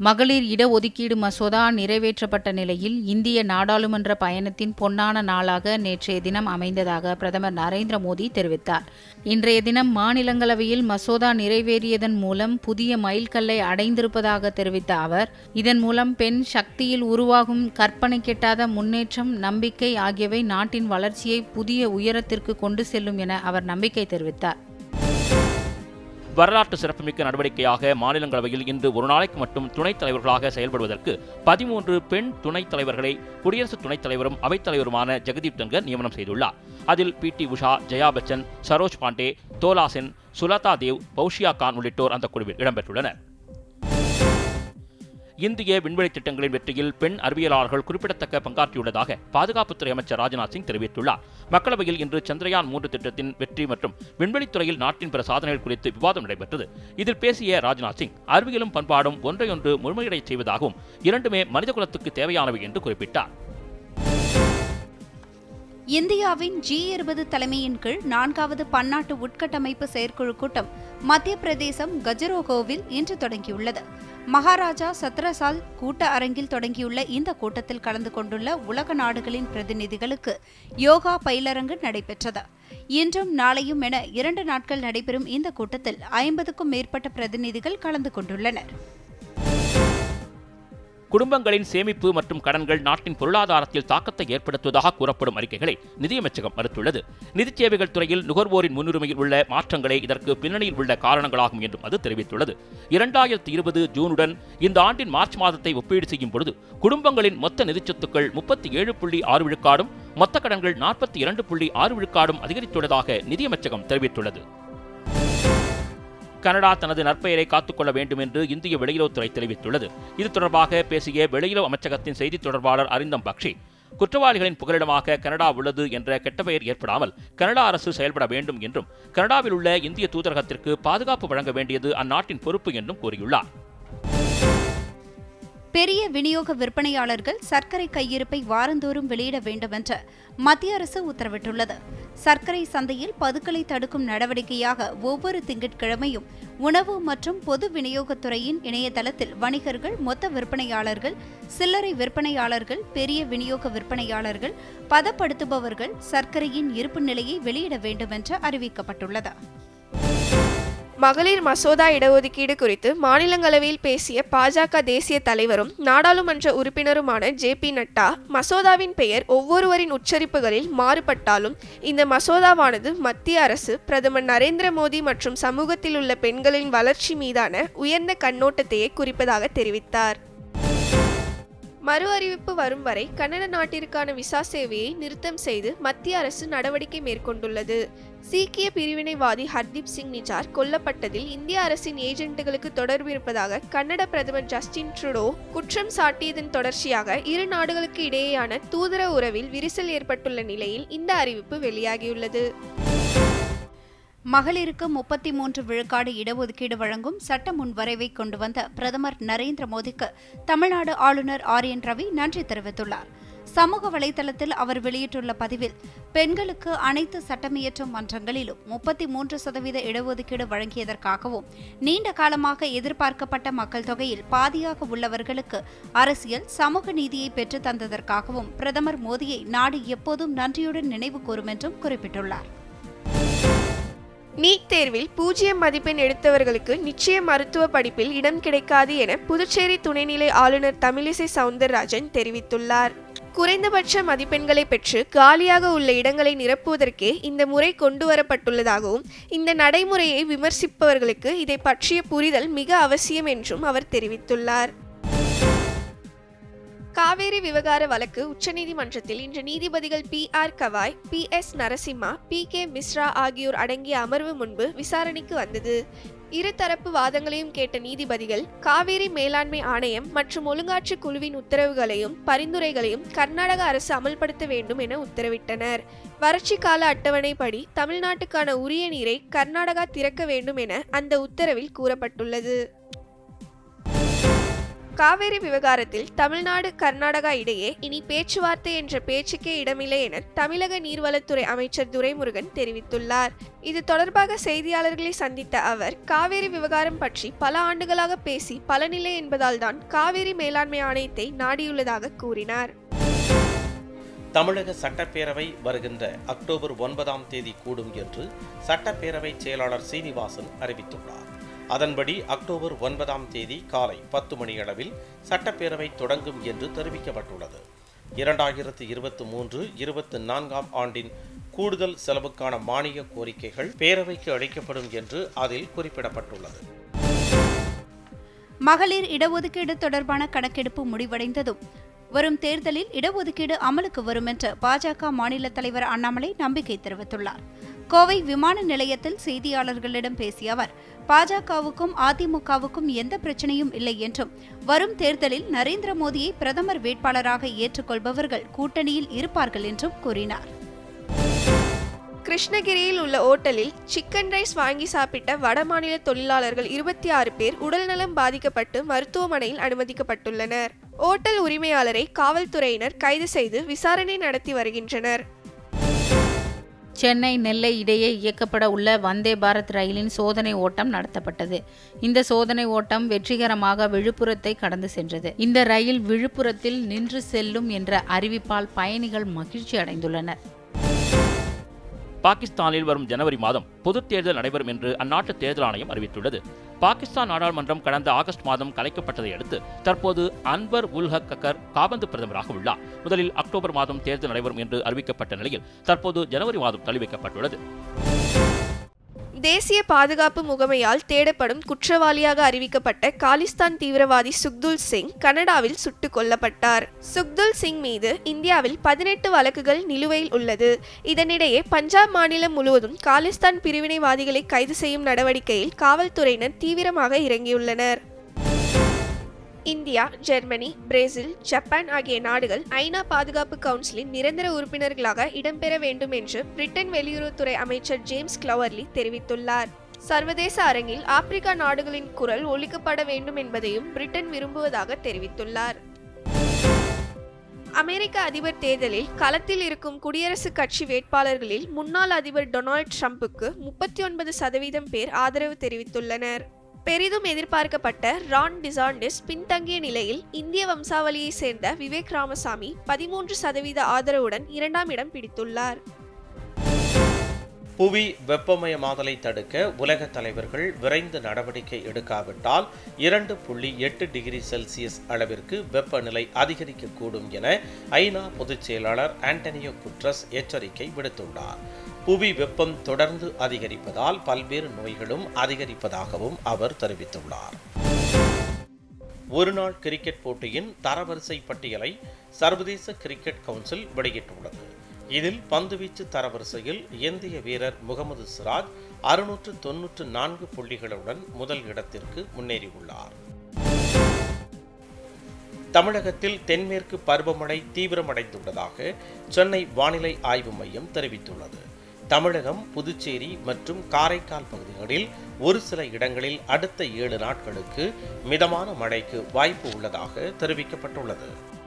மகளிர் இடஒதுக்கீடு மசோதா நிறைவேற்றப்பட்ட நிலையில் இந்திய நாடாளுமன்ற பயணத்தின் பொன்னான நாளாக நேற்றைய தினம் அமைந்ததாக பிரதமர் நரேந்திர மோடி தெரிவித்தார் இன்றைய தினம் மாநிலங்களவையில் மசோதா நிறைவேறியதன் மூலம் புதிய மைல்கல்லை அடைந்திருப்பதாக தெரிவித்த அவர் இதன் மூலம் பெண் சக்தியில் உருவாகும் கற்பனை கெட்டாத முன்னேற்றம் நம்பிக்கை ஆகியவை நாட்டின் வளர்ச்சியை புதிய உயரத்திற்கு கொண்டு செல்லும் என அவர் நம்பிக்கை தெரிவித்தார் வரலாற்று சிறப்புமிக்க நடவடிக்கையாக மாநிலங்களவையில் இன்று ஒரு நாளைக்கு மட்டும் துணைத் தலைவர்களாக செயல்படுவதற்கு பதிமூன்று பெண் துணைத் தலைவர்களை குடியரசு துணைத் தலைவரும் அவைத்தலைவருமான ஜெகதீப் தங்கர் நியமனம் செய்துள்ளார் அதில் பி டி உஷா ஜெயா பச்சன் சரோஜ் பாண்டே தோலா சென் சுலதா தேவ் பௌஷியா கான் உள்ளிட்டோர் அந்த குழுவில் இடம்பெற்றுள்ளனர் இந்திய விண்வெளி திட்டங்களின் வெற்றியில் பெண் அறிவியலாளர்கள் குறிப்பிடத்தக்க பங்காற்றியுள்ளதாக பாதுகாப்புத்துறை அமைச்சர் ராஜ்நாத் சிங் தெரிவித்துள்ளார் மக்களவையில் இன்று சந்திரயான் மூன்று திட்டத்தின் வெற்றி மற்றும் விண்வெளித்துறையில் நாட்டின் பிற சாதனைகள் குறித்து விவாதம் நடைபெற்றது இதில் பேசிய ராஜ்நாத் சிங் அறிவியலும் பண்பாடும் ஒன்றையொன்று முழுமையடைச் செய்வதாகவும் இரண்டுமே மனிதகுலத்துக்கு தேவையானவை என்று குறிப்பிட்டார் இந்தியாவின் ஜி இருபது தலைமையின் கீழ் நான்காவது பன்னாட்டு உட்கட்டமைப்பு செயற்குழு கூட்டம் மத்திய பிரதேசம் கஜரோகோவில் இன்று தொடங்கியுள்ளது மகாராஜா சத்ரசால் கூட்ட அரங்கில் தொடங்கியுள்ள இந்த கூட்டத்தில் கலந்து கொண்டுள்ள உலக நாடுகளின் பிரதிநிதிகளுக்கு யோகா பயிலரங்கு நடைபெற்றது இன்றும் நாளையும் என இரண்டு நாட்கள் நடைபெறும் இந்த கூட்டத்தில் ஐம்பதுக்கும் மேற்பட்ட பிரதிநிதிகள் கலந்து கொண்டுள்ளனர் குடும்பங்களின் சேமிப்பு மற்றும் கடன்கள் நாட்டின் பொருளாதாரத்தில் தாக்கத்தை ஏற்படுத்துவதாக கூறப்படும் அறிக்கைகளை நிதியமைச்சகம் மறுத்துள்ளது நிதிச் சேவைகள் துறையில் நுகர்வோரின் முன்னுரிமையில் உள்ள மாற்றங்களே இதற்கு பின்னணியில் உள்ள காரணங்களாகும் என்றும் அது தெரிவித்துள்ளது இரண்டாயிரத்தி இருபது ஜூனுடன் இந்த ஆண்டின் மார்ச் மாதத்தை ஒப்பீடு செய்யும் பொழுது குடும்பங்களின் மொத்த நிதிச் சொத்துக்கள் முப்பத்தி ஏழு புள்ளி ஆறு விழுக்காடும் மொத்த கடன்கள் நாற்பத்தி இரண்டு புள்ளி ஆறு விழுக்காடும் அதிகரித்துள்ளதாக நிதியமைச்சகம் தெரிவித்துள்ளது கனடா தனது நற்பெயரை காத்துக்கொள்ள வேண்டும் என்று இந்திய வெளியுறவுத்துறை தெரிவித்துள்ளது இது தொடர்பாக பேசிய வெளியுறவு அமைச்சகத்தின் செய்தித் தொடர்பாளர் அரிந்தம் பக்ஷி குற்றவாளிகளின் புகலிடமாக கனடா உள்ளது என்ற கெட்ட பெயர் ஏற்படாமல் கனடா அரசு செயல்பட வேண்டும் என்றும் கனடாவில் உள்ள இந்திய தூதரகத்திற்கு பாதுகாப்பு வழங்க வேண்டியது அந்நாட்டின் பொறுப்பு என்றும் கூறியுள்ளார் பெரிய விநியோக விற்பனையாளர்கள் சர்க்கரை கையிருப்பை வாரந்தோறும் வெளியிட வேண்டுமென்று மத்திய அரசு உத்தரவிட்டுள்ளது சர்க்கரை சந்தையில் பதுக்கலை தடுக்கும் நடவடிக்கையாக ஒவ்வொரு திங்கட்கிழமையும் உணவு மற்றும் பொது விநியோகத்துறையின் இணையதளத்தில் வணிகர்கள் மொத்த விற்பனையாளர்கள் சில்லறை விற்பனையாளர்கள் பெரிய விநியோக விற்பனையாளர்கள் பதப்படுத்துபவர்கள் சர்க்கரையின் இருப்பு நிலையை வெளியிட வேண்டுமென்று அறிவிக்கப்பட்டுள்ளது மகளிர் மசோதா இடஒதுக்கீடு குறித்து மாநிலங்களவையில் பேசிய பாஜக தேசிய தலைவரும் நாடாளுமன்ற உறுப்பினருமான ஜே பி நட்டா மசோதாவின் பெயர் ஒவ்வொருவரின் உச்சரிப்புகளில் மாறுபட்டாலும் இந்த மசோதாவானது மத்திய அரசு பிரதமர் நரேந்திர மோடி மற்றும் சமூகத்தில் உள்ள பெண்களின் வளர்ச்சி மீதான உயர்ந்த கண்ணோட்டத்தையே குறிப்பதாக தெரிவித்தார் மறு அறிவிப்பு வரும் வரை கன்னட நாட்டிற்கான விசா சேவையை நிறுத்தம் செய்து மத்திய அரசு நடவடிக்கை மேற்கொண்டுள்ளது சீக்கிய பிரிவினைவாதி ஹர்தீப் சிங் நிஜார் கொல்லப்பட்டதில் இந்திய அரசின் ஏஜென்ட்டுகளுக்கு தொடர்பு இருப்பதாக கன்னட பிரதமர் ஜஸ்டின் ட்ருடோ குற்றம் சாட்டியதன் தொடர்ச்சியாக இரு நாடுகளுக்கு இடையேயான தூதர உறவில் விரிசல் ஏற்பட்டுள்ள நிலையில் இந்த அறிவிப்பு வெளியாகியுள்ளது மகளிருக்கு முப்பத்தி மூன்று விழுக்காடு இடஒதுக்கீடு வழங்கும் சட்ட முன்வரைவை கொண்டு வந்த பிரதமர் நரேந்திர மோடிக்கு தமிழ்நாடு ஆளுநர் ஆர் என் ரவி நன்றி தெரிவித்துள்ளார் சமூக வலைதளத்தில் அவர் வெளியிட்டுள்ள பதிவில் பெண்களுக்கு அனைத்து சட்டமியற்றும் மன்றங்களிலும் முப்பத்தி மூன்று சதவீத இடஒதுக்கீடு வழங்கியதற்காகவும் நீண்ட காலமாக எதிர்பார்க்கப்பட்ட மக்கள் தொகையில் பாதியாக உள்ளவர்களுக்கு அரசியல் சமூக நீதியை பெற்றுத் தந்ததற்காகவும் பிரதமர் மோடியை நாடு எப்போதும் நன்றியுடன் நினைவு கூறும் என்றும் குறிப்பிட்டுள்ளார் நீட் தேர்வில் பூஜ்ஜியம் மதிப்பெண் எடுத்தவர்களுக்கு நிச்சய மருத்துவ படிப்பில் இடம் கிடைக்காது என புதுச்சேரி துணைநிலை ஆளுநர் தமிழிசை சவுந்தரராஜன் தெரிவித்துள்ளார் குறைந்தபட்ச மதிப்பெண்களை பெற்று காலியாக உள்ள இடங்களை நிரப்புவதற்கே இந்த முறை கொண்டு வரப்பட்டுள்ளதாகவும் இந்த நடைமுறையை விமர்சிப்பவர்களுக்கு இதை பற்றிய புரிதல் மிக அவசியம் என்றும் அவர் தெரிவித்துள்ளார் காவேரி விவகார வழக்கு உச்சநீதிமன்றத்தில் இன்று நீதிபதிகள் B R Gavai P S Narasimha P K Mishra ஆகியோர் அடங்கிய அமர்வு முன்பு விசாரணைக்கு வந்தது இருதரப்பு வாதங்களையும் கேட்ட நீதிபதிகள் காவேரி மேலாண்மை ஆணையம் மற்றும் ஒழுங்காற்று குழுவின் உத்தரவுகளையும் பரிந்துரைகளையும் கர்நாடக அரசு அமல்படுத்த வேண்டும் என உத்தரவிட்டனர் வறட்சி கால அட்டவணைப்படி தமிழ்நாட்டுக்கான உரிய நீரை கர்நாடகா திறக்க வேண்டும் என அந்த உத்தரவில் கூறப்பட்டுள்ளது காவேரி விவகாரத்தில் தமிழ்நாடு கர்நாடகா இடையே இனி பேச்சுவார்த்தை என்ற பேச்சுக்கே இடமில்லை என தமிழக நீர்வளத்துறை அமைச்சர் துரைமுருகன் தெரிவித்துள்ளார் இது தொடர்பாக செய்தியாளர்களை சந்தித்த அவர் காவேரி விவகாரம் பற்றி பல ஆண்டுகளாக பேசி பலனில்லை என்பதால்தான் காவேரி மேலாண்மை ஆணையத்தை நாடியுள்ளதாக கூறினார் தமிழக சட்டப்பேரவை வருகின்ற அக்டோபர் ஒன்பதாம் தேதி கூடும் என்று சட்டப்பேரவை செயலாளர் சீனிவாசன் அறிவித்துள்ளார் அதன்படி அக்டோபர் ஒன்பதாம் தேதி காலை பத்து மணியளவில் சட்டப்பேரவை தொடங்கும் என்று தெரிவிக்கப்பட்டுள்ளது இரண்டாயிரத்து இருபத்தி மூன்று இருபத்தி நான்காம் ஆண்டின் கூடுதல் செலவுக்கான மானிய கோரிக்கைகள் பேரவைக்கு அளிக்கப்படும் என்று அதில் குறிப்பிடப்பட்டுள்ளது மகளிர் இடஒதுக்கீடு தொடர்பான கணக்கெடுப்பு முடிவடைந்ததும் வரும் தேர்தலில் இடஒதுக்கீடு அமலுக்கு வரும் என்று பாஜக மாநில தலைவர் அண்ணாமலை நம்பிக்கை தெரிவித்துள்ளார் கோவை விமான நிலையத்தில் செய்தியாளர்களிடம் பேசிய அவர் பாஜகவுக்கும் அதிமுகவுக்கும் எந்த பிரச்சனையும் இல்லை என்றும் வரும் தேர்தலில் நரேந்திர மோடியை பிரதமர் வேட்பாளராக ஏற்றுக்கொள்பவர்கள் கூட்டணியில் இருப்பார்கள் என்றும் கூறினார் கிருஷ்ணகிரியில் உள்ள ஓட்டலில் சிக்கன் ரைஸ் வாங்கி சாப்பிட்ட வடமாநில தொழிலாளர்கள் இருபத்தி ஆறு பேர் உடல்நலம் பாதிக்கப்பட்டு மருத்துவமனையில் அனுமதிக்கப்பட்டுள்ளனர் ஓட்டல் உரிமையாளரை காவல்துறையினர் கைது செய்து விசாரணை நடத்தி வருகின்றனர் சென்னை நெல்லை இடையே இயக்கப்பட உள்ள வந்தே பாரத் ரயிலின் சோதனை ஓட்டம் நடத்தப்பட்டது இந்த சோதனை ஓட்டம் வெற்றிகரமாக விழுப்புரத்தை கடந்து சென்றது இந்த ரயில் விழுப்புரத்தில் நின்று செல்லும் என்ற அறிவிப்பால் பயணிகள் மகிழ்ச்சி அடைந்துள்ளனர் பாகிஸ்தானில் வரும் ஜனவரி மாதம் பொதுத் தேர்தல் நடைபெறும் என்று அந்நாட்டு தேர்தல் ஆணையம் அறிவித்துள்ளது பாகிஸ்தான் நாடாளுமன்றம் கடந்த ஆகஸ்ட் மாதம் கலைக்கப்பட்டதை அடுத்து தற்போது அன்வர் உல் ஹக் கக்கர் காபந்து பிரதமராக உள்ளார் முதலில் அக்டோபர் மாதம் தேர்தல் நடைபெறும் என்று அறிவிக்கப்பட்ட நிலையில் தற்போது ஜனவரி மாதம் தள்ளி வைக்கப்பட்டுள்ளது தேசிய பாதுகாப்பு முகமையால் தேடப்படும் குற்றவாளியாக அறிவிக்கப்பட்ட காலிஸ்தான் தீவிரவாதி சுக்துல் சிங் கனடாவில் சுட்டுக் கொல்லப்பட்டார் சுக்துல் சிங் மீது இந்தியாவில் பதினெட்டு வழக்குகள் நிலுவையில் உள்ளது இதனிடையே பஞ்சாப் மாநிலம் முழுவதும் காலிஸ்தான் பிரிவினைவாதிகளை கைது செய்யும் நடவடிக்கையில் காவல்துறையினர் தீவிரமாக இறங்கியுள்ளனர் இந்தியா ஜெர்மனி பிரேசில் ஜப்பான் ஆகிய நாடுகள் ஐநா பாதுகாப்பு கவுன்சிலின் நிரந்தர உறுப்பினர்களாக இடம்பெற வேண்டும் என்று பிரிட்டன் வெளியுறவுத்துறை அமைச்சர் ஜேம்ஸ் கிளவர்லி தெரிவித்துள்ளார் சர்வதேச அரங்கில் ஆப்பிரிக்கா நாடுகளின் குரல் ஒழிக்கப்பட வேண்டும் என்பதையும் பிரிட்டன் விரும்புவதாக தெரிவித்துள்ளார் அமெரிக்க அதிபர் தேர்தலில் களத்தில் இருக்கும் குடியரசுக் கட்சி வேட்பாளர்களில் முன்னாள் அதிபர் டொனால்ட் ட்ரம்புக்கு முப்பத்தி ஒன்பது சதவீதம் பேர் ஆதரவு தெரிவித்துள்ளனர் பெரிதும் எதிர்பார்க்கப்பட்ட ரான் டிசாண்டிஸ் பின்தங்கிய நிலையில் இந்திய வம்சாவளியை சேர்ந்த விவேக் ராமசாமி பதிமூன்று சதவீத ஆதரவுடன் இரண்டாம் இடம் பிடித்துள்ளார் புவி வெப்பமயமாதலை தடுக்க உலக தலைவர்கள் விரைந்து நடவடிக்கை எடுக்காவிட்டால் இரண்டு புள்ளி எட்டு டிகிரி செல்சியஸ் அளவிற்கு வெப்பநிலை அதிகரிக்கக்கூடும் என ஐநா பொதுச் செயலாளர் ஆண்டனியோ குட்ரஸ் எச்சரிக்கை விடுத்துள்ளார் புவி வெப்பம் தொடர்ந்து அதிகரிப்பதால் பல்வேறு நோய்களும் அதிகரிப்பதாகவும் அவர் தெரிவித்துள்ளார் ஒருநாள் கிரிக்கெட் போட்டியின் தரவரிசை பட்டியலை சர்வதேச கிரிக்கெட் கவுன்சில் வெளியிட்டுள்ளது இதில் பந்துவீச்சு தரவரிசையில் இந்திய வீரர் முகமது சிராஜ் அறுநூற்று தொன்னூற்று நான்கு புள்ளிகளுடன் முதல் இடத்திற்கு முன்னேறியுள்ளார் தமிழகத்தில் தென்மேற்கு பருவமழை தீவிரமடைந்துள்ளதாக சென்னை வானிலை ஆய்வு மையம் தெரிவித்துள்ளது தமிழகம் புதுச்சேரி மற்றும் காரைக்கால் பகுதிகளில் ஒரு சில இடங்களில் அடுத்த ஏழு நாட்களுக்கு மிதமான மழைக்கு வாய்ப்பு உள்ளதாக தெரிவிக்கப்பட்டுள்ளது